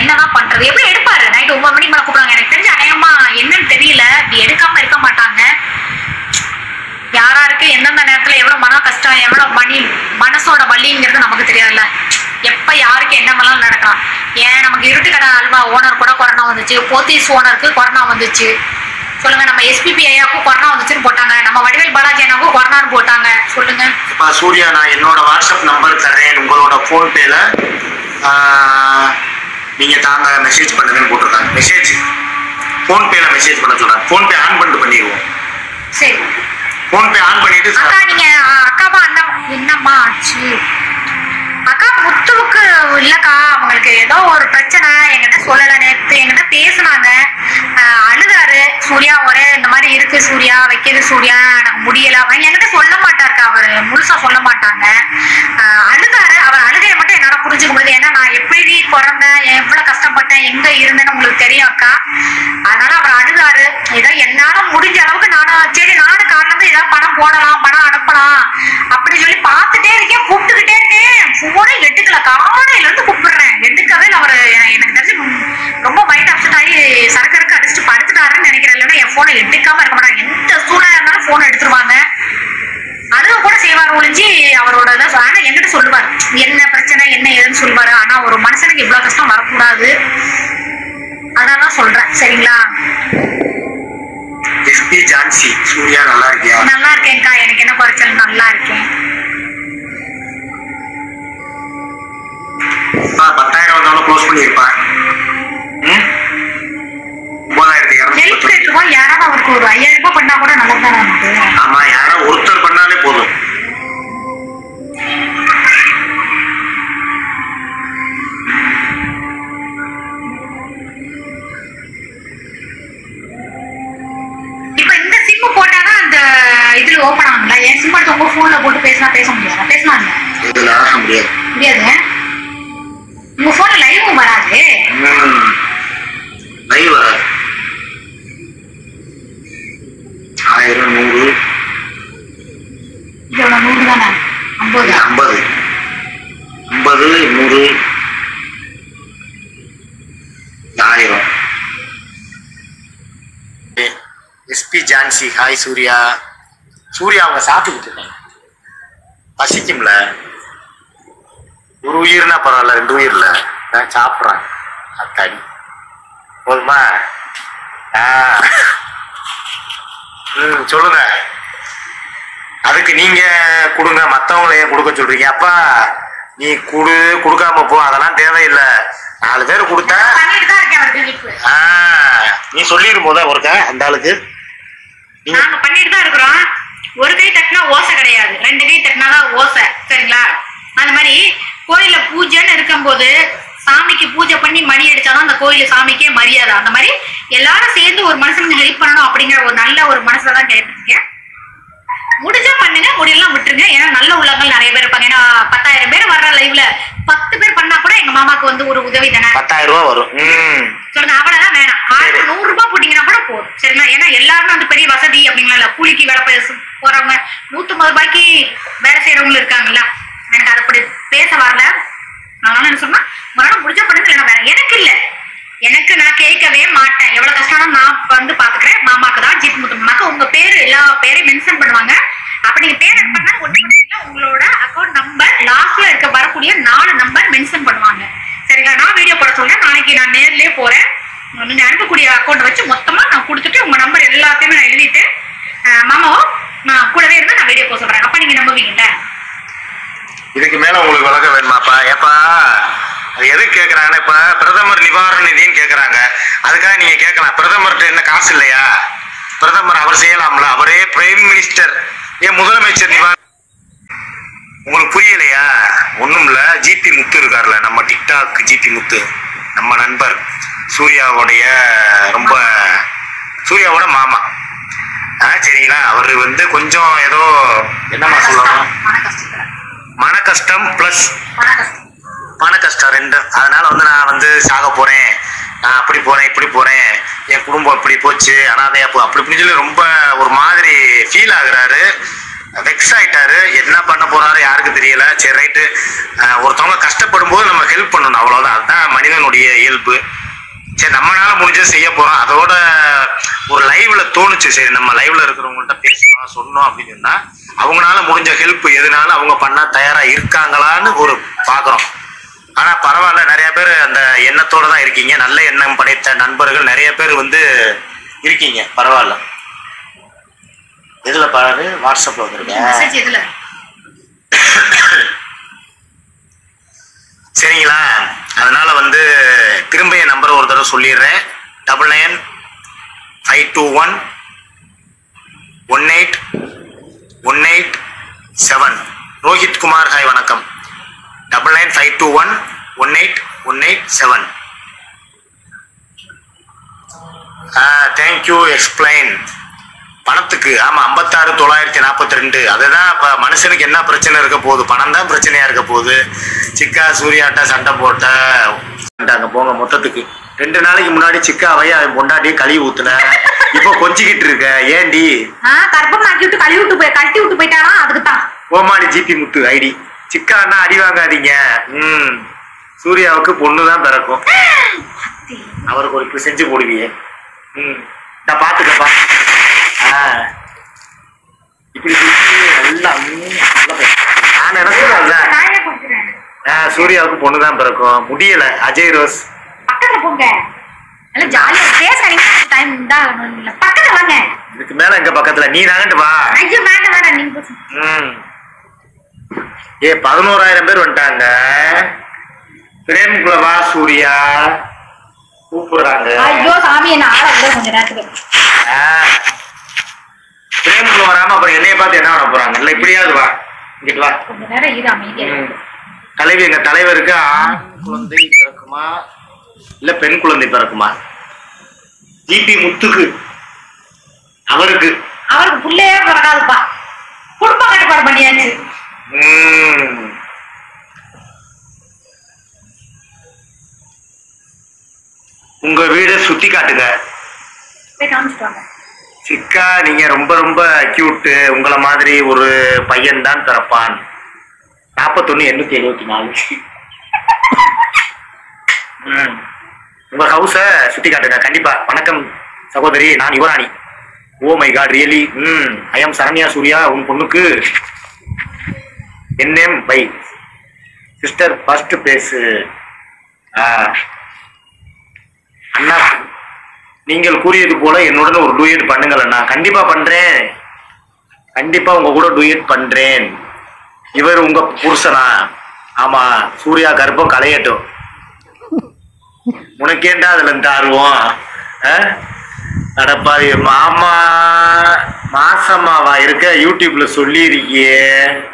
என்னதான் பண்றது எப்படி எடுப்பாரு நைட் ஒன்பது மணிக்கு மேல கூப்பிடுறாங்க எனக்கு தெரிஞ்ச அநேகமா என்னன்னு தெரியல இப்படி எடுக்காம இருக்க மாட்டாங்க யாராருக்கு எந்தெந்த நேரத்துல எவ்வளவு மன கஷ்டம் எவ்வளவு மணி மனசோட வலிங்கிறது நமக்கு தெரியாதுல்ல எப்ப யாருக்கு என்ன வேணாலும் நடக்கலாம் ஏன் நமக்கு இருட்டு கடை அல்வா ஓனர் கூட கொரோனா வந்துச்சு போத்தீஸ் ஓனருக்கு கொரோனா வந்துச்சு சொல்லுங்க நம்ம எஸ்பிபி ஐயாவுக்கும் கொரோனா வந்துச்சுன்னு போட்டாங்க நம்ம வடிவேல் பாலாஜி அண்ணாவுக்கும் கொரோனான்னு போட்டாங்க சொல்லுங்க இப்ப சூர்யா நான் என்னோட வாட்ஸ்அப் நம்பர் தரேன் உங்களோட ஃபோன் பேல நீங்க தாங்க மெசேஜ் பண்ணுங்கன்னு போட்டிருக்காங்க மெசேஜ் ஃபோன் பேல மெசேஜ் பண்ண சொல்றாங்க ஃபோன் பே ஆன் பண்ணிட்டு பண்ணிடுவோம் சரி ஃபோன் பே ஆன் பண்ணிட்டு அக்கா நீங்க அ, அக்காவா அண்ணா என்னம்மா ஆச்சு அக்கா முத்துவுக்கு இல்லக்கா அவங்களுக்கு ஏதோ ஒரு பிரச்சனை என்கிட்ட சொல்லல நேத்து என்கிட்ட பேசுனாங்க அஹ், அழுதாரு சூர்யா ஒரே இந்த மாதிரி இருக்கு சூர்யா வைக்கிறது சூர்யா எனக்கு முடியல அவங்க என்கிட்ட சொல்ல மாட்டாருக்கா அவரு முழுசா சொல்ல மாட்டாங்க அஹ், அழுதாரு அவர் அழுகையை மட்டும் என்னால புரிஞ்சுக்க முடியுது ஏன்னா நான் எப்படி பிறந்தேன் எவ்வளவு கஷ்டப்பட்டேன் எங்க இருந்தேன்னு உங்களுக்கு தெரியும் அக்கா அதனால அவர் அழுதாரு ஏதோ என்னால முடிஞ்ச அளவுக்கு நானும் சரி நானும் காரணம் ஏதாவது பணம் போடலாம் பணம் அனுப்பலாம் அப்படி சொல்லி பார்த்துட்டே இருக்கேன் கூப்பிட்டுக்கிட்டே இருக்கேன் போனே எடுக்கல காலையில இருந்து கூப்பிடுறேன் எடுக்கவே இல்லை அவரு எ- எனக்கு தெரிஞ்சு ம், ரொம்ப மைண்ட் அப்செட் ஆகி சரக்கு இருக்கு அடிச்சுட்டு படுத்துட்டாருன்னு நினைக்கிறேன் இல்லைன்னா என் போனை எடுக்காம இருக்க மாட்டாங்க எந்த சூழ்நிலை இருந்தாலும் போனை எடுத்துருவாங்க அதுவும் கூட செய்வார் ஒழிஞ்சு அவரோட இதை சொ- ஆனா என்கிட்ட சொல்லுவார் என்ன பிரச்சனை என்ன ஏதுன்னு சொல்லுவாரு ஆனா ஒரு மனுஷனுக்கு இவ்வளவு கஷ்டம் வரக்கூடாது அதான் சொல்றேன் சரிங்களா எஸ்பி ஜான்சி சூர்யா நல்லா இருக்கியா நல்லா இருக்கேன்க்கா எனக்கு என்ன குறைச்சல் நல்லா இருக்கேன் அப்பா, பத்தாயிரம் வந்தாலும் க்ளோஸ் பண்ணியிருப்பேன் ம் ஒன்பதாயிரத்தி ஹெல்ப் இரநூத்தி கேட்டுருவோம் யாராவது அவருக்கு ஒரு ஐயாயிரம் ரூபாய் பண்ணா கூட நல்லது தானே நமக்கு ஆமா யாரோ ஒருத்தர் பண்ணாலே போதும் இப்ப இந்த சிம் போட்டாதான் அந்த இதுல ஓபன் ஆகுங்களா என் சிம் எடுத்து உங்க போன்ல போட்டு பேசினா பேச முடியாது பேசலாம் இதுல ஆக முடியாது முடியாது உங்க போன்ல லைவும் வராது ம். லைவ் வராது ஆயிரம் நூறு இதோட நூறு தானே ஐம்பது ஐம்பது ஐம்பது நூறு ஆயிரம் எஸ்பி ஜான்சி ஹாய் சூர்யா சூர்யா அவங்க சாப்பிட்டுக்கிட்டு இருக்காங்க பசிக்கும்ல ஒரு உயிர்னா பரவாயில்ல ரெண்டு உயிர்ல நான் சாப்பிட்றேன் அத்தாடி போதுமா ஆ ம் சொல்லுங்க அதுக்கு நீங்க கொடுங்க மத்தவங்களை ஏன் கொடுக்க சொல்றீங்க அப்பா நீ குடு கொடுக்காம போ அதெல்லாம் தேவையில்லை நாலு பேர் கொடுத்தா பண்ணிட்டு தான் இருக்கேன் அவருக்கு ஹெல்ப் ஆ, நீ சொல்லிடும் போதா ஒருக்க அந்த ஆளுக்கு நீங்க நாங்க பண்ணிட்டு தான் இருக்கிறோம் ஒரு கை தட்டினா ஓசை கிடையாது ரெண்டு கை தட்டினாதான் ஓசை சரிங்களா அந்த மாதிரி கோயில்ல பூஜைன்னு இருக்கும்போது சாமிக்கு பூஜை பண்ணி மணி அடிச்சாதான் அந்த கோயிலு சாமிக்கே மரியாதை அந்த மாதிரி எல்லாரும் சேர்ந்து ஒரு மனுஷனுக்கு ஹெல்ப் பண்ணணும் அப்படிங்கிற ஒரு நல்ல ஒரு மனசுல தான் கேட்டிருக்கேன் முடிஞ்சா பண்ணுங்க முடியலாம் விட்டுருங்க ஏன்னா நல்ல உள்ளங்கள் நிறைய பேர் இருப்பாங்க ஏன்னா பத்தாயிரம் பேர் வர்ற லைவ்ல பத்து பேர் பண்ணா கூட எங்க மாமாக்கு வந்து ஒரு உதவி தானே பத்தாயிரம் ரூபா வரும் ம் சொல்லுங்க அவ்வளவுதான் வேணாம் ஆயிரத்தி நூறு ரூபாய் போட்டீங்கன்னா கூட போதும் சரிங்களா ஏன்னா எல்லாருமே வந்து பெரிய வசதி அப்படிங்களா இல்ல கூலிக்கு வேலை பேச போறவங்க நூத்தம்பது ரூபாய்க்கு வேலை செய்யறவங்களும் இருக்காங்கல்ல எனக்கு அது அப்படி பேச வரல அதனால என்ன சொன்னா உங்களால முடிஞ்ச பண்ணுங்க இல்லைன்னா வேற எனக்கு இல்ல எனக்கு நான் கேட்கவே மாட்டேன் எவ்வளவு கஷ்டம் நான் வந்து பாத்துக்கிறேன் மாமாக்கு தான் ஜித் முத்து மாமாக்கு உங்க பேரு எல்லா பேரையும் மென்ஷன் பண்ணுவாங்க அப்ப நீங்க பேர் add பண்ணா ஒண்ணு பண்ணீங்கன்னா உங்களோட அக்கௌண்ட் நம்பர் லாஸ்ட்ல இருக்க வரக்கூடிய நாலு நம்பர் மென்ஷன் பண்ணுவாங்க சரிங்களா நான் வீடியோ போட சொல்றேன் நாளைக்கு நான் நேர்லயே போறேன் நீங்க அனுப்பக்கூடிய அக்கௌண்ட் வச்சு மொத்தமா நான் கொடுத்துட்டு உங்க நம்பர் எல்லாத்தையுமே நான் எழுதிட்டு அஹ், மாமாவும் நான் கூடவே இருந்து நான் வீடியோ போட சொல்றேன் அப்ப நீங்க நம்புவீங்கல்ல இதுக்கு மேல உங்களுக்கு விளக்க வேணுமாப்பா ஏப்பா அது எதுக்கு கேக்குறாங்கன்னா இப்ப பிரதமர் நிவாரண நிதின்னு கேக்குறாங்க அதுக்காக நீங்க கேட்கலாம் பிரதமர்கிட்ட என்ன காசு இல்லையா பிரதமர் அவர் செய்யலாம்ல அவரே பிரைம் மினிஸ்டர் ஏன் முதலமைச்சர் நிவாரண உங்களுக்கு புரியலையா ஒண்ணும் இல்ல ஜிபி முத்து இருக்கார்ல நம்ம டிக்டாக் ஜிபி முத்து நம்ம நண்பர் சூர்யாவுடைய ரொம்ப சூர்யாவோட மாமா ஆ சரிங்களா அவர் வந்து கொஞ்சம் ஏதோ என்னம்மா சொல்லலாம் மன கஷ்டத்துல மன கஷ்டம் பிளஸ் மன கஷ்டம் பண கஷ்டம் ரெண்டு அதனால வந்து நான் வந்து சாக போறேன் நான் அப்படி போறேன் இப்படி போறேன் என் குடும்பம் இப்படி போச்சு அனாதையா போ அப்படி இப்படின்னு சொல்லி ரொம்ப ஒரு மாதிரி ஃபீல் ஆகுறாரு வெக்ஸ் ஆயிட்டாரு என்ன பண்ண போறாரு யாருக்கு தெரியல சரி ரைட்டு ஒருத்தவங்க கஷ்டப்படும் போது நம்ம ஹெல்ப் பண்ணணும் அவ்வளவுதான் அதுதான் மனிதனுடைய இயல்பு இது செய்ய போறோம் அதோட ஒரு லைவ்ல தோணுச்சு சரி நம்ம லைவ்ல இருக்கிறவங்கள்ட்ட பேசணும் சொன்னோம் அப்படின்னு சொன்னா அவங்களால முடிஞ்ச ஹெல்ப் எதுனாலும் அவங்க பண்ண தயாரா இருக்காங்களான்னு ஒரு பாக்குறோம் ஆனா பரவாயில்ல நிறைய பேர் அந்த எண்ணத்தோட தான் இருக்கீங்க நல்ல எண்ணம் படைத்த நண்பர்கள் நிறைய பேர் வந்து இருக்கீங்க பரவாயில்ல எதுல பாரு வாட்ஸ்அப்ல வந்திருக்கேன் மெசேஜ் எதுல சரிங்களா அதனால வந்து திரும்ப என் நம்பர் ஒரு தடவை சொல்லிடுறேன் double nine five two one one eight one eight seven Rohit Kumar hi வணக்கம் double nine five two one one eight one eight seven thank you explain பணத்துக்கு ஆமா ஐம்பத்தாறு தொள்ளாயிரத்தி நாற்பத்தி ரெண்டு அதுதான் இப்ப மனுஷனுக்கு என்ன பிரச்சனை இருக்க போகுது பணம் தான் பிரச்சனையா இருக்க போகுது சிக்கா சூர்யாட்ட சண்டை போட்ட அங்க போங்க மொத்தத்துக்கு ரெண்டு நாளைக்கு முன்னாடி சிக்காவை அவன் பொண்டாட்டியை கழுவி ஊத்துன இப்போ கொஞ்சிக்கிட்டு இருக்க ஏண்டி ஆ கர்ப்பமாக்கி விட்டு கழுவி விட்டு போய் கட்டி விட்டு போயிட்டானா அதுக்கு தான் கோமாளி ஜிபி முத்து ஐடி சிக்கான்னா அடி வாங்காதீங்க ம் சூர்யாவுக்கு பொண்ணு தான் பிறக்கும் அவருக்கு ஒரு இப்படி செஞ்சு போடுவியே ம் நான் பாத்துக்கப்பா ஆ இப்படி சுத்தி நல்லா ம், நல்லா பேசு. நான் நினைச்சேன்ல நான் ஏன் கொடுக்குறேன் ஆ, சூர்யாவுக்கு பொண்ணு தான் பிறக்கும் முடியல அஜய் ரோஸ் பக்கத்துல போங்க நல்லா ஜாலியா பேசுறீங்க டைம் இருந்தா இல்ல பக்கத்துல வாங்க இதுக்கு மேல எங்க பக்கத்துல நீ தாங்கட்டு வா ஐயோ வேண்டாம் வேண்டாம் நீங்க பேசுங்க ம் ஏ பதினோராயிரம் பேர் வந்துட்டாங்க பிரேம்குள்ள வா சூர்யா கூப்பிடுறாங்க ஐயோ சாமி என்ன ஆள விட கொஞ்ச நேரத்துக்கு ஆ. பிரேம்குள்ள வராம அப்புறம் என்னைய பார்த்து என்ன பண்ண போறாங்க இல்ல இப்படியாவது வா இங்கிட்டு வா கொஞ்ச நேரம் இரு அமைதியா ம். தலைவி எங்க தலைவருக்கு ஆண் குழந்தை பிறக்குமா இல்ல பெண் குழந்தை பிறக்குமா ஜிபி முத்துக்கு அவருக்கு அவருக்கு புள்ளையே பிறக்காதுப்பா குடும்ப கட்டுப்பாடு பண்ணியாச்சு ம். உங்க வீடை சுத்தி காட்டுங்க போய் காமிச்சிட்டு வாங்க சிக்கா நீங்க ரொம்ப ரொம்ப கியூட்டு உங்கள மாதிரி ஒரு பையன் தான் பிறப்பான் நாற்பத்தொன்னு எண்ணூத்தி எழுபத்தி நாலு ம். உங்க ஹவுஸ சுத்தி காட்டுங்க கண்டிப்பா வணக்கம் சகோதரி நான் Yuvarani oh my god really hmm I M Saranya Surya உன் பொண்ணுக்கு என்எம் பை சிஸ்டர் ஃபர்ஸ்ட் பேசு ஆ. அண்ணா நீங்கள் கூறியது போல என்னுடன் ஒரு டூயட் பண்ணுங்கள் அண்ணா கண்டிப்பா பண்றேன் கண்டிப்பா உங்க கூட டூயட் பண்றேன் இவர் உங்க புருஷனா ஆமா சூர்யா கர்ப்பம் களையட்டும் உனக்கேண்டா அதுல இருந்து ஆர்வம் ஆ? அடப்பாவி மாமா மாசமாவா இருக்க யூடியூப்ல சொல்லியிருக்கியே